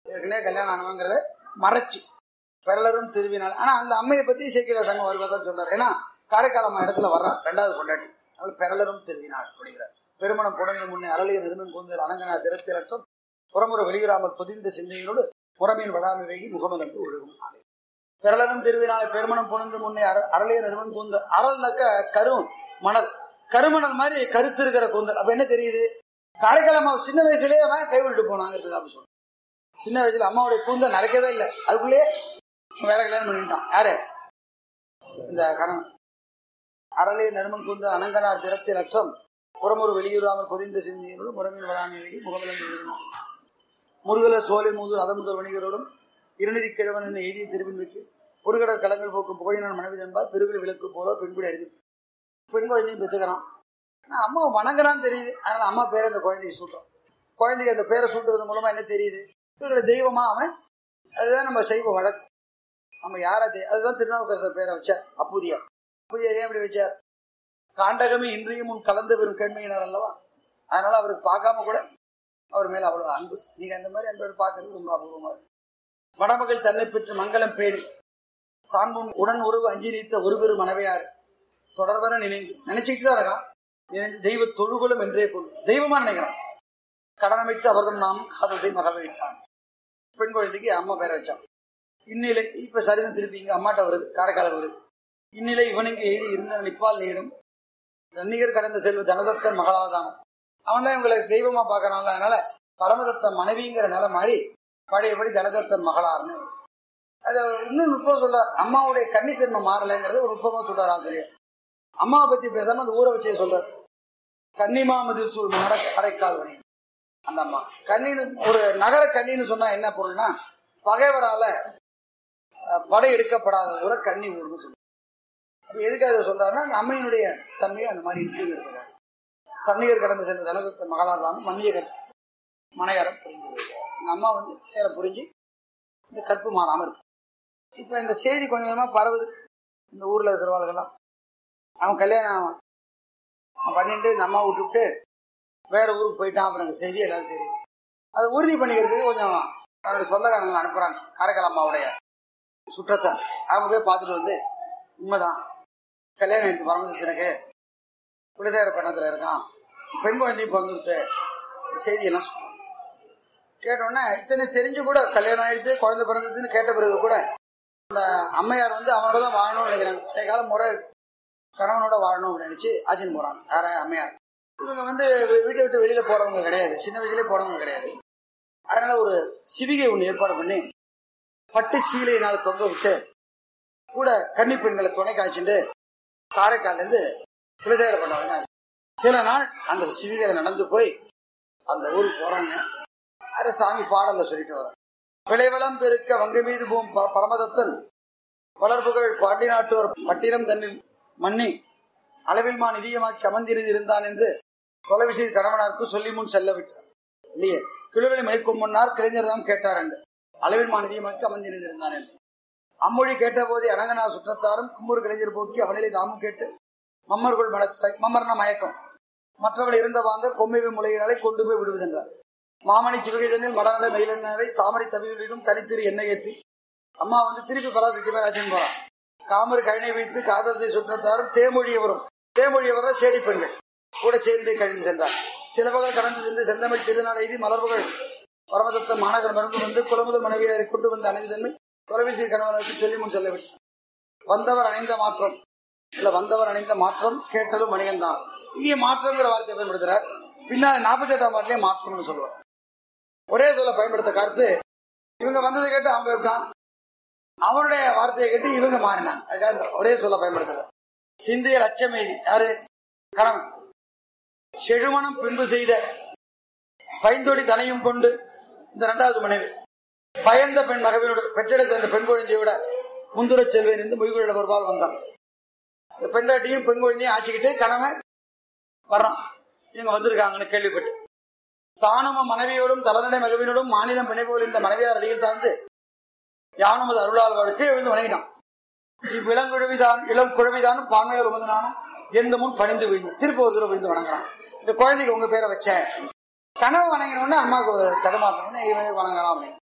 ஏற்கனவே கல்யாணம் ஆனவங்கிறத மறைச்சு பெறலரும் திருவினால் ஆனா அந்த அம்மையை பத்தி சேக்கிர சங்கம் வருவா தான் சொல்றாரு ஏன்னா காரைக்கால் அம்மா இடத்துல வர்றா ரெண்டாவது கொண்டாட்டி அவள் பெறலரும் திருவினாள் அப்படிங்கிறார் பெருமணம் புடங்கு முன்னே அரளிய நெருமன் கூந்தல் அணங்கனா திறத்திலற்றம் புறமுறை வெளியிடாமல் பொதிந்த சிந்தையோடு புறமீன் வடாமை வேகி முகமதன்று ஒழுகும் நாளே பெறலரும் திருவினாலை பெருமணம் புணர்ந்து முன்னே அர- அரளிய நெருமன் கூந்தல் அரல்னாக்க கரும் மணல் கருமணல் மாதிரி கருத்து இருக்கிற கூந்தல் அப்ப என்ன தெரியுது காரைக்கால் அம்மா சின்ன வயசுலயே அவன் கைவிட்டு போனாங்கிறதுக்கு அப்படி சொல்றான் சின்ன வயசுல அம்மாவுடைய கூந்தல் நடக்கவே இல்லை அதுக்குள்ளேயே வேற கல்யாணம் பண்ணிட்டான் யாரு இந்த கணவன் அரளி நறுமன் கூந்த அனங்கனார் திறத்தில் அற்றம் புறமொரு வெளியூராமல் பொதிந்த சிந்தியோடு முறமின் வராமை வேகி முகமலம் எழுதினான் முருகல சோலை மூது அதமுதல் வணிகரோடும் இருநிதி கிழவன் என்ன எய்திய திரும்பின் வைத்து பொருகடர் கலங்கள் போக்கும் புகழினான் மனைவி என்பார் பெருகுடி விளக்கு போல பெண்குடி அறிந்து பெண் குழந்தையும் பெற்றுக்கிறான் ஆனா அம்மா வணங்குறான்னு தெரியுது அதனால அம்மா பேரை அந்த குழந்தைக்கு சூட்டுறான் குழந்தைக்கு அந்த பேரை சூட்டுறது மூலமா என்ன தெரியுது இவர்களை தெய்வமா அவன் அதுதான் நம்ம செய்வ வழக்கு நம்ம யாரா தெய்- அதுதான் திருநாவுக்கரசர் பேரை வச்சார் அப்புதியார் அப்புதியார் ஏன் அப்படி வச்சார் காண்டகமே இன்றையும் உன் கலந்து பெறும் கேண்மையினர் அல்லவா அதனால அவருக்கு பார்க்காம கூட அவர் மேல அவ்வளவு அன்பு நீங்க அந்த மாதிரி அன்போடு பார்க்கறது ரொம்ப அபூர்வமா இருக்கு மணமகள் தன்னை பெற்று மங்களம் பேடி தான் முன் உடன் உறவு அஞ்சி நீத்த ஒரு பெரும் மனைவையார் தொடர்வர நினைந்து நினைச்சுக்கிட்டு தான் இருக்கான் நினைந்து தெய்வ தொழுகுலம் என்றே கொண்டு தெய்வமா நினைக்கிறான் கடனமைத்து அவர்தம் நாம் காதத்தை மக வைத்தான் பெண் குழந்தைக்கு அம்மா பேரை வச்சான் இந்நிலை இப்ப சரிதம் திருப்பி இங்க அம்மாட்ட வருது காரைக்கால வருது இந்நிலை இவனுக்கு எய்தி இருந்த நிப்பால் நீடும் தன்னிகர் கடந்த செல்வ தனதத்தன் மகளாதான் அவன் தான் இவங்களை தெய்வமா பாக்குறான்ல அதனால பரமதத்தன் மனைவிங்கிற நிலை மாறி பழையபடி தனதத்தன் மகளார்னு அது இன்னும் நுட்பம் சொல்றார் அம்மாவுடைய கன்னித்தன்மை மாறலைங்கிறது ஒரு நுட்பமா சொல்றார் ஆசிரியர் அம்மாவை பத்தி பேசாம அந்த ஊரை வச்சே சொல்றார் கன்னிமாமதில் சூழ் மாற காரைக்கால் வணி அந்த அம்மா கண்ணின்னு ஒரு நகர கண்ணின்னு சொன்னா என்ன பொருள்னா பகைவரால அஹ், படை எடுக்கப்படாத ஊரை கன்னி ஊர்னு சொல்லுவாங்க அப்ப எதுக்கு அதை சொல்றாருன்னா அந்த அம்மையினுடைய தன்மையை அந்த மாதிரி இருக்குங்கிறது தண்ணீர் கடந்து சென்ற ஜனதத்த மகளார் தான் மன்னியகர் மனையரம் புரிந்து வருகிறார். இந்த அம்மா வந்து நேரம் புரிஞ்சு இந்த கற்பு மாறாம இருக்கும் இப்ப இந்த செய்தி கொஞ்சம் கொஞ்சமா பரவுது இந்த ஊர்ல இருக்கிறவர்களெல்லாம் அவன் கல்யாணம் அவன் பண்ணிட்டு இந்த அம்மா விட்டுவிட்டு வேற ஊருக்கு போயிட்டான் அப்புறம் அந்த செய்தி எல்லாரும் தெரியும் அதை உறுதி பண்ணிக்கிறதுக்கு கொஞ்சம் அவருடைய சொந்தக்காரங்களை அனுப்புறாங்க காரைக்கால் அம்மாவுடைய சுற்றத்தை அவங்க போய் பார்த்துட்டு வந்து உண்மைதான் கல்யாணம் எடுத்து பரமதத்தினக்கு குலசேகர பண்ணத்துல இருக்கான் பெண் குழந்தையும் பிறந்துட்டு செய்தியெல்லாம் சொன்னாங்க கேட்டோன்னே இத்தனை தெரிஞ்சு கூட கல்யாணம் ஆயிடுத்து குழந்தை பிறந்ததுன்னு கேட்ட பிறகு கூட அந்த அம்மையார் வந்து அவனோட தான் வாழணும்னு நினைக்கிறாங்க பழைய கால முறை கணவனோட வாழணும் அப்படின்னு நினைச்சு ஆச்சின் போறாங்க யார அம்மையார் இவங்க வந்து வீ- வீட்டை விட்டு வெளியில போறவங்க கிடையாது சின்ன வயசுலயே போறவங்க கிடையாது அதனால ஒரு சிவிகை ஒண்ணு ஏற்பாடு பண்ணி பட்டு சீலையினால தொங்க விட்டு கூட கன்னி பெண்களை துணை காய்ச்சிட்டு காரைக்கால்ல இருந்து குலசேகர பண்ணவங்க சில நாள் அந்த சிவிகையில நடந்து போய் அந்த ஊருக்கு போறாங்க அதை சாமி பாடல்ல சொல்லிட்டு வர விளைவளம் பெருக்க வங்க மீது போம் ப- பரமதத்தன் வளர்புகள் பாண்டி நாட்டோர் பட்டினம் தன்னில் மன்னி அளவில் மா நிதியமாக்கி அமர்ந்திருந்து இருந்தான் என்று தொலைவிசை கணவனாருக்கு சொல்லி முன் செல்ல விட்டார் இல்லையே கிழுவலை மணிக்கும் முன்னார் கிளைஞர் தான் கேட்டார் என்று அளவில் மா நிதியமாக்கி அமர்ந்திருந்து இருந்தான் என்று அம்மொழி கேட்ட போதே அனங்கனா சுற்றத்தாரும் கும்பூர் கலைஞர் போக்கி அவனிலே தாமும் கேட்டு மம்மர்கள் மன மம்மர்ன மயக்கம் மற்றவள் இருந்த வாங்க கொம்மைவை முளையினாலே கொண்டு போய் விடுவதென்றார் மாமணி சிவகைதனில் மடநடை மயிலனரை தாமரை தவிகளிலும் தனித்திரு எண்ணெய் ஏற்றி அம்மா வந்து திருப்பி பராசக்தி பேராஜன் போறான் காமர் கைனை வைத்து காதலத்தை சுற்றத்தாரும் தேமொழியவரும் தேமொழியவரும் சேடி பெண்கள் கூட சேர்ந்து கழிந்து சென்றார் சில பகல் கடந்து சென்று செந்தமிழ் திருநாள் எய்தி மலர்புகள் பரமதத்த மாநகர் மருந்து வந்து குலமுதல் மனைவியரை கொண்டு வந்த அனைத்து தன்மை தொலைபேசி கணவனுக்கு சொல்லி முன் செல்லவிட்டார் வந்தவர் அணைந்த மாற்றம் இல்ல வந்தவர் அணைந்த மாற்றம் கேட்டலும் மணிகன்தான் இங்கே மாற்றம்ங்கிற வார்த்தையை பயன்படுத்துறார் பின்னாடி நாற்பத்தி எட்டாம் பாட்டிலே மாற்றம்னு சொல்லுவார் ஒரே சொல்ல பயன்படுத்த கருத்து இவங்க வந்ததை கேட்டு அவன் போயிட்டான் அவனுடைய வார்த்தையை கேட்டு இவங்க மாறினாங்க அதுக்காக இந்த ஒரே சொல்ல பயன்படுத்துறார் சிந்தைய லட்சமேதி யாரு கணவன் செழுமணம் பின்பு செய்த பைந்தொடி தனையும் கொண்டு இந்த இரண்டாவது மனைவி பயந்த பெண் மகவினோடு பெற்றெடுத்த அந்த பெண் குழந்தையோட முந்துரச் செல்வேன் என்று மொய்குழல ஒருபால் வந்தான் இந்த பெண்டாட்டியும் பெண் குழந்தையும் ஆச்சுக்கிட்டு கணவன் வர்றான் இவங்க வந்திருக்காங்கன்னு கேள்விப்பட்டு தானும் மனைவியோடும் தலநடை மகவினோடும் மாநிலம் பிணைபோல் என்ற மனைவியார் அடியில் தாழ்ந்து யானமது அருளாளர்களுக்கு எழுந்து வணங்கினான் இவ்விளங்குழவிதான் இளம் குழவிதான் பான்மையோர் உமதனானும் எந்த முன் பணிந்து விழுந்து திருப்பி ஒரு தடவை விழுந்து வணங்குறான் இந்த குழந்தைக்கு உங்க பேரை வச்சேன் கனவு வணங்கினோடனே அம்மாவுக்கு ஒரு தடுமாற்றம் இவன் வணங்குறான் அப்படின்னு